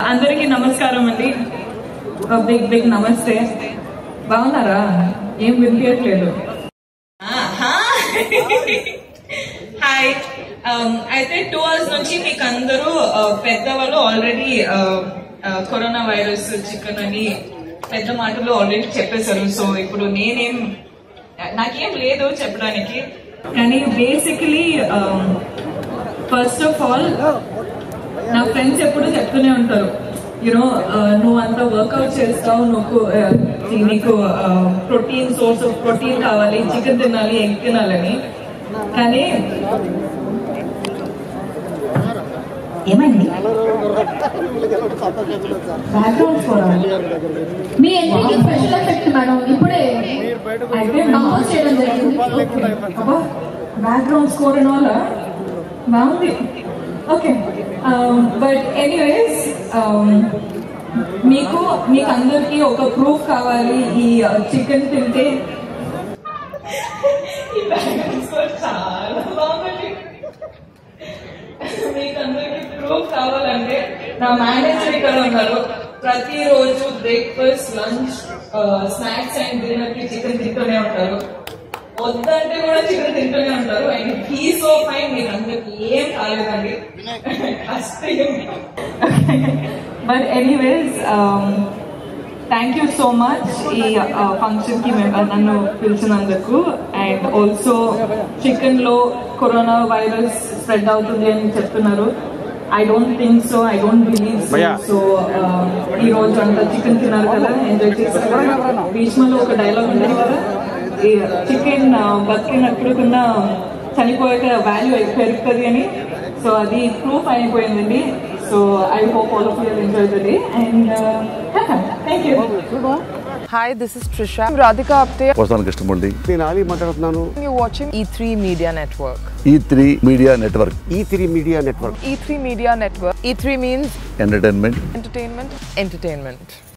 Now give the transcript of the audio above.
అందరికీ నమస్కారం అండి బిగ్ బిగ్ నమస్తే బాగున్నారా ఏం వినిపించట్లేదు హాయ్ అయితే టూ అవర్స్ నుంచి మీకు అందరూ uh, పెద్దవాళ్ళు ఆల్రెడీ కరోనా వైరస్ చికెన్ అని పెద్ద మాటలు ఆల్రెడీ చెప్పేశారు సో ఇప్పుడు నేనేం నాకేం లేదు చెప్పడానికి కానీ బేసికలీ ఫస్ట్ ఆఫ్ ఆల్ నా ఫ్రెండ్స్ ఎప్పుడు చెప్తూనే ఉంటారు యూనో నువ్వు అంత వర్కౌట్ చేస్తావు నువ్వు uh, నీకు ప్రోటీన్ సోర్స్ ఆఫ్ ప్రోటీన్ కావాలి చికెన్ తినాలి ఎగ్ తినాలని కానీ ఏమైంది బ్యాక్గ్రౌండ్ స్కోర్ మీ ఎంట్రీకి స్పెషల్ ఎఫెక్ట్ మేడం ఇప్పుడే అయితే కంపోజ్ చేయడం జరిగింది బ్యాక్గ్రౌండ్ స్కోర్ అండ్ వల్ల బాగుంది ఓకే బట్ ఎనీవేస్ మీకు మీకు అందరికి ఒక ప్రూఫ్ కావాలి ఈ చికెన్ తింటే ఈ బ్యాక్గ్రౌండ్ స్కోర్ చాలా బాగుంది మీకు అందరికి ప్రూఫ్ కావాలంటే నా మేనేజర్ ఇక్కడ ఉన్నారు ప్రతిరోజు breakfast lunch snacks and dinner కి చికెన్ తింటూనే ఉంటారు వద్దంటే కూడా చికెన్ తింటూనే ఉంటారు అండ్ హీ సో ఫైన్ మీకు అందరికి ఏం కాలేదండి but anyways thank you so much ఈ ఫంక్షన్ కి మేము నన్ను పిలిచినందుకు అండ్ ఆల్సో చికెన్ లో కరోనా వైరస్ స్ప్రెడ్ అవుతుంది అని చెప్తున్నారు I don't think so I don't believe so ఈ రోజు అంతా చికెన్ తిన్నారు కదా ఎంజాయ్ చేశారు కదా భీష్మలో ఒక డైలాగ్ ఉంటుంది కదా ఈ చికెన్ బతికినప్పుడు కన్నా చనిపోయాక వాల్యూ పెరుగుతుంది అని సో అది ప్రూఫ్ అయిపోయిందండి so I hope all of you enjoy the day and thank you Hi, this is Trisha. I'm Radhika Apte. వస్తాను కృష్ణమూర్తి నేను ఆలీ మాట్లాడుతున్నాను You're watching E3 Media Network. E three media network E three media network E3 Media Network. E3 means entertainment entertainment, entertainment.